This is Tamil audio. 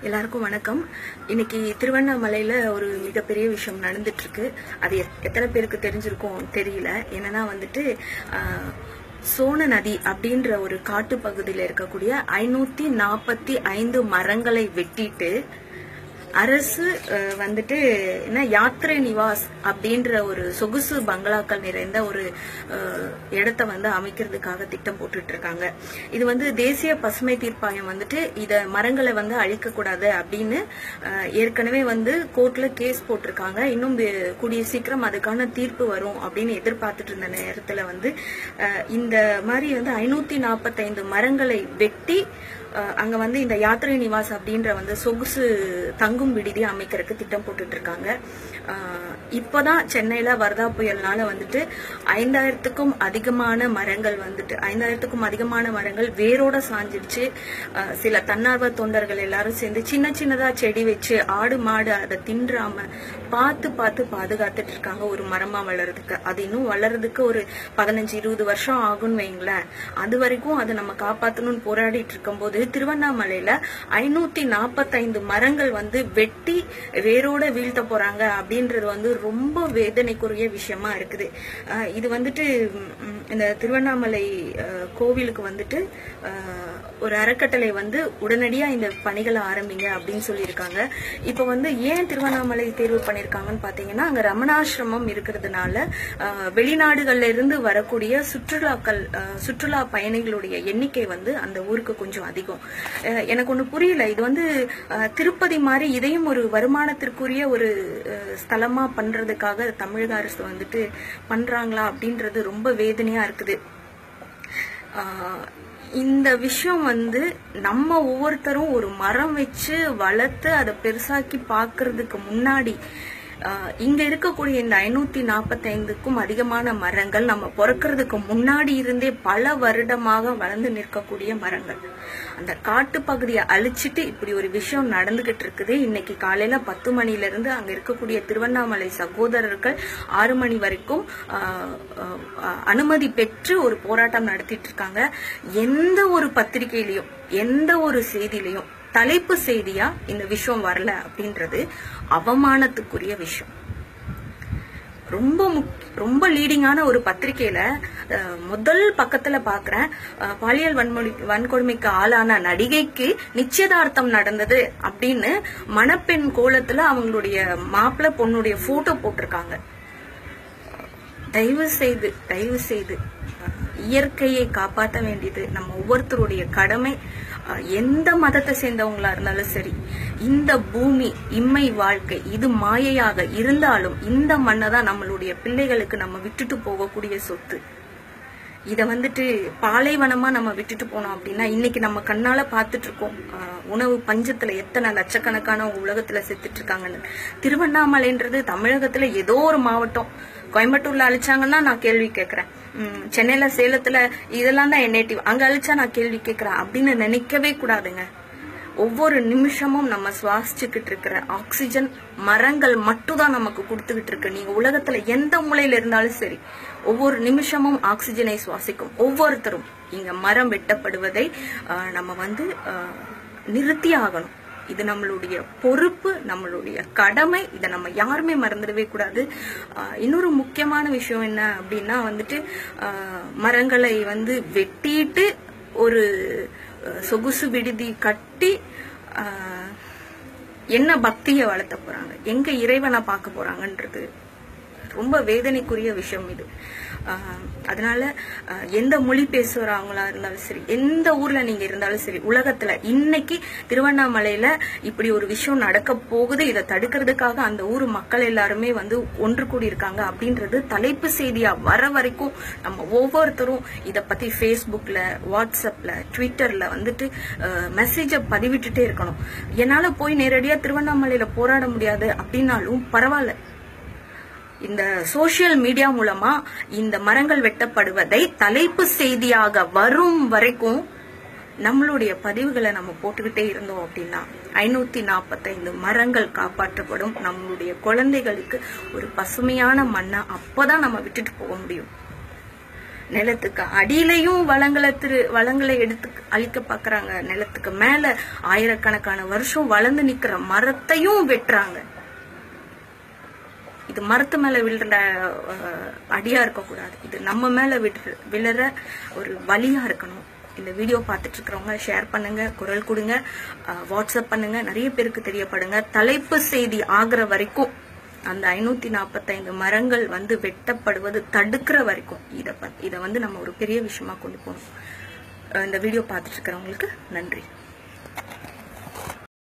எல்லாருக்கும் வணக்கம் இன்னைக்கு திருவண்ணாமலையில ஒரு மிகப்பெரிய விஷயம் நடந்துட்டு இருக்கு அது எத்- எத்தனை பேருக்கு தெரிஞ்சிருக்கும் தெரியல என்னன்னா வந்துட்டு ஆஹ், சோன நதி அப்படின்ற ஒரு காட்டு பகுதியில் இருக்கக்கூடிய ஐநூத்தி நாற்பத்தி ஐந்து மரங்களை வெட்டிட்டு அரசு அஹ், வந்துட்டு என்ன யாத்ரை நிவாஸ் அப்படின்ற ஒரு சொகுசு பங்களாக்கள் நிறைந்த ஒரு அஹ், இடத்த வந்து அமைக்கிறதுக்காக திட்டம் போட்டுட்டு இருக்காங்க இது வந்து தேசிய பசுமை தீர்ப்பாயம் வந்துட்டு இத மரங்களை வந்து அழிக்க கூடாது அப்படின்னு அஹ், ஏற்கனவே வந்து கோர்ட்ல கேஸ் போட்டிருக்காங்க இன்னும் வே- கூடிய சீக்கிரம் அதுக்கான தீர்ப்பு வரும் அப்படின்னு எதிர்பார்த்துட்டு இருந்த நேரத்துல வந்து அஹ், இந்த மாதிரி வந்து ஐநூத்தி நாற்பத்தைந்து மரங்களை வெட்டி அஹ் அங்க வந்து இந்த யாத்திரை நிவாஸ் அப்படின்ற வந்து சொகுசு தங்கும் விடுதி அமைக்கிறதுக்கு திட்டம் போட்டுட்டு இருக்காங்க அஹ் இப்பதான் சென்னையில வர்தா புயல்னால வந்துட்டு ஐந்தாயிரத்துக்கும் அதிகமான மரங்கள் வந்துட்டு ஐந்தாயிரத்துக்கும் அதிகமான மரங்கள் வேரோட சாஞ்சிடுச்சு அஹ் சில தன்னார்வ தொண்டர்கள் எல்லாரும் சேர்ந்து சின்ன சின்னதா செடி வச்சு ஆடு மாடு அதை தின்றாம பார்த்து பார்த்து பாதுகாத்துட்டு இருக்காங்க ஒரு மரமா வளர்றதுக்கு அது இன்னும் வளர்றதுக்கு ஒரு பதினஞ்சு இருபது வருஷம் ஆகும்னு வைங்களேன் அது வரைக்கும் அதை நம்ம காப்பாத்தணும்னு போராடிட்டு இருக்கும்போது திருவண்ணாமலையில ஐநூத்தி நாற்பத்தைந்து மரங்கள் வந்து வெட்டி வேரோட வீழ்த்த போறாங்க அப்படின்றது வந்து ரொம்ப வேதனைக்குரிய விஷயமா இருக்குது அஹ் இது வந்துட்டு ம், இந்த திருவண்ணாமலை அஹ், கோவிலுக்கு வந்துட்டு அஹ், ஒரு அறக்கட்டளை வந்து உடனடியா இந்த பணிகளை ஆரம்பிங்க அப்படின்னு சொல்லியிருக்காங்க இப்போ வந்து ஏன் திருவண்ணாமலை தேர்வு பண்ணிருக்காங்கன்னு பாத்தீங்கன்னா அங்க ரமணாசிரமம் இருக்கிறதுனால அஹ், வெளிநாடுகள்ல இருந்து வரக்கூடிய சுற்றுலாக்கள் அஹ், சுற்றுலா பயணிகளுடைய எண்ணிக்கை வந்து அந்த ஊருக்கு கொஞ்சம் அதிகம் அஹ், எனக்கு ஒண்ணு புரியல இது வந்து அஹ், திருப்பதி மாதிரி இதையும் ஒரு வருமானத்திற்குரிய ஒரு அஹ், ஸ்தலமா பண்றதுக்காக தமிழக அரசு வந்துட்டு பண்றாங்களா அப்படின்றது ரொம்ப வேதனையா இருக்குது ஆஹ் இந்த விஷயம் வந்து நம்ம ஒவ்வொருத்தரும் ஒரு மரம் வச்சு வளர்த்து அதை பெருசாக்கி பார்க்கிறதுக்கு முன்னாடி ஆஹ் இங்க இருக்கக்கூடிய இந்த ஐநூத்தி நாற்பத்தைந்துக்கும் அதிகமான மரங்கள் நம்ம பிறக்கிறதுக்கு முன்னாடி இருந்தே பல வருடமாக வளர்ந்து நிற்கக்கூடிய மரங்கள் அந்த காட்டு பகுதியை அழிச்சிட்டு இப்படி ஒரு விஷயம் நடந்துகிட்டு இருக்குது இன்னைக்கு காலையில பத்து மணில இருந்து அங்க இருக்கக்கூடிய திருவண்ணாமலை சகோதரர்கள் ஆறு மணி வரைக்கும் ஆஹ், ஆஹ், அனுமதி பெற்று ஒரு போராட்டம் நடத்திட்டு இருக்காங்க எந்த ஒரு பத்திரிகையிலையும் எந்த ஒரு செய்தியிலையும் தலைப்பு செய்தியா இந்த விஷயம் வரல அப்படின்றது அவமானத்துக்குரிய விஷயம் ரொம்ப முக்- ரொம்ப லீடிங்கான ஒரு பத்திரிக்கையில அஹ், முதல் பக்கத்துல பாக்குறேன் அஹ், பாலியல் வன்மொழி வன்கொடுமைக்கு ஆளான நடிகைக்கு நிச்சயதார்த்தம் நடந்தது அப்படின்னு மணப்பெண் கோலத்துல அவங்களுடைய மாப்பிள்ளை பொண்ணுடைய போட்டோ போட்டிருக்காங்க தயவு செய்து தயவு செய்து அஹ், இயற்கையை காப்பாற்ற வேண்டியது நம்ம ஒவ்வொருத்தருடைய கடமை அஹ், எந்த மதத்தை சேர்ந்தவங்களா இருந்தாலும் சரி இந்த பூமி இம்மை வாழ்க்கை இது மாயையாக இருந்தாலும் இந்த மண்ணை தான் நம்மளுடைய பிள்ளைகளுக்கு நம்ம விட்டுட்டு போகக்கூடிய சொத்து இத வந்துட்டு பாலைவனமா நம்ம விட்டுட்டு போனோம் அப்படின்னா இன்னைக்கு நம்ம கண்ணால பார்த்துட்டு இருக்கோம் ஆஹ் உணவு பஞ்சத்துல எத்தனை லட்சக்கணக்கான உலகத்துல செத்துட்டு இருக்காங்கன்னு திருவண்ணாமலைன்றது தமிழகத்துல ஏதோ ஒரு மாவட்டம் கோயம்புத்தூர்ல அழிச்சாங்கன்னா நான் கேள்வி கேட்கறேன் உம் சென்னையில சேலத்துல இதெல்லாம் தான் என் நேட்டிவ் அங்க அழிச்சா நான் கேள்வி கேட்கறேன் அப்படின்னு நினைக்கவே கூடாதுங்க ஒவ்வொரு நிமிஷமும் நம்ம சுவாசிச்சுக்கிட்டு இருக்கிற ஆக்சிஜன் மரங்கள் மட்டும் தான் நமக்கு கொடுத்துக்கிட்டு இருக்கு நீங்க உலகத்துல எந்த மூலையில இருந்தாலும் சரி ஒவ்வொரு நிமிஷமும் ஆக்சிஜனை சுவாசிக்கும் ஒவ்வொருத்தரும் இங்க மரம் வெட்டப்படுவதை ஆஹ், நம்ம வந்து ஆஹ், நிறுத்தி ஆகணும் இது நம்மளுடைய பொறுப்பு நம்மளுடைய கடமை இதை நம்ம யாருமே மறந்துடவே கூடாது ஆஹ், இன்னொரு முக்கியமான விஷயம் என்ன அப்படின்னா வந்துட்டு ஆஹ், மரங்களை வந்து வெட்டிட்டு ஒரு அஹ், சொகுசு விடுதி கட்டி ஆஹ், என்ன பக்தியை வளர்த்த போறாங்க எங்க இறைவனை பார்க்க போறாங்கன்றது ரொம்ப வேதனைக்குரிய விஷயம் இது ஆஹ், அதனால ஆஹ், எந்த மொழி பேசுறவங்களா இருந்தாலும் சரி எந்த ஊர்ல நீங்க இருந்தாலும் சரி உலகத்துல இன்னைக்கு திருவண்ணாமலையில இப்படி ஒரு விஷயம் நடக்க போகுது இதை தடுக்கிறதுக்காக அந்த ஊர் மக்கள் எல்லாருமே வந்து ஒன்று கூடி இருக்காங்க அப்படின்றது தலைப்பு செய்தியா வர வரைக்கும் நம்ம ஒவ்வொருத்தரும் இத பத்தி ஃபேஸ்புக்ல வாட்ஸ்அப்ல ட்விட்டர்ல வந்துட்டு மெசேஜை பதிவிட்டுட்டே இருக்கணும் என்னால போய் நேரடியா திருவண்ணாமலையில போராட முடியாது அப்படின்னாலும் பரவாயில்ல இந்த சோஷியல் மீடியா மூலமா இந்த மரங்கள் வெட்டப்படுவதை தலைப்பு செய்தியாக வரும் வரைக்கும் நம்மளுடைய பதிவுகளை நம்ம போட்டுக்கிட்டே இருந்தோம் அப்படின்னா ஐநூத்தி நாற்பத்தைந்து மரங்கள் காப்பாற்றப்படும் நம்மளுடைய குழந்தைகளுக்கு ஒரு பசுமையான மண்ணை அப்பதான் நம்ம விட்டுட்டு போக முடியும் நிலத்துக்கு அடியிலையும் வளங்களை திரு வளங்களை எடுத்து அழிக்க பாக்குறாங்க நிலத்துக்கு மேல ஆயிரக்கணக்கான வருஷம் வளர்ந்து நிக்கிற மரத்தையும் வெட்டுறாங்க இது மரத்து மேல விழுற அஹ், அடியா இருக்கக்கூடாது இது நம்ம மேல விடுற விழுற ஒரு வலியா இருக்கணும் இந்த வீடியோ பார்த்துட்டு இருக்கிறவங்க ஷேர் பண்ணுங்க குரல் கொடுங்க அஹ், வாட்ஸ்அப் பண்ணுங்க நிறைய பேருக்கு தெரியப்படுங்க தலைப்பு செய்தி ஆகுற வரைக்கும் அந்த ஐநூத்தி நாற்பத்தைந்து மரங்கள் வந்து வெட்டப்படுவது தடுக்கிற வரைக்கும் இதை ப- இதை வந்து நம்ம ஒரு பெரிய விஷயமா கொண்டு போகணும் அஹ், இந்த வீடியோ பார்த்துட்டு இருக்கிறவங்களுக்கு நன்றி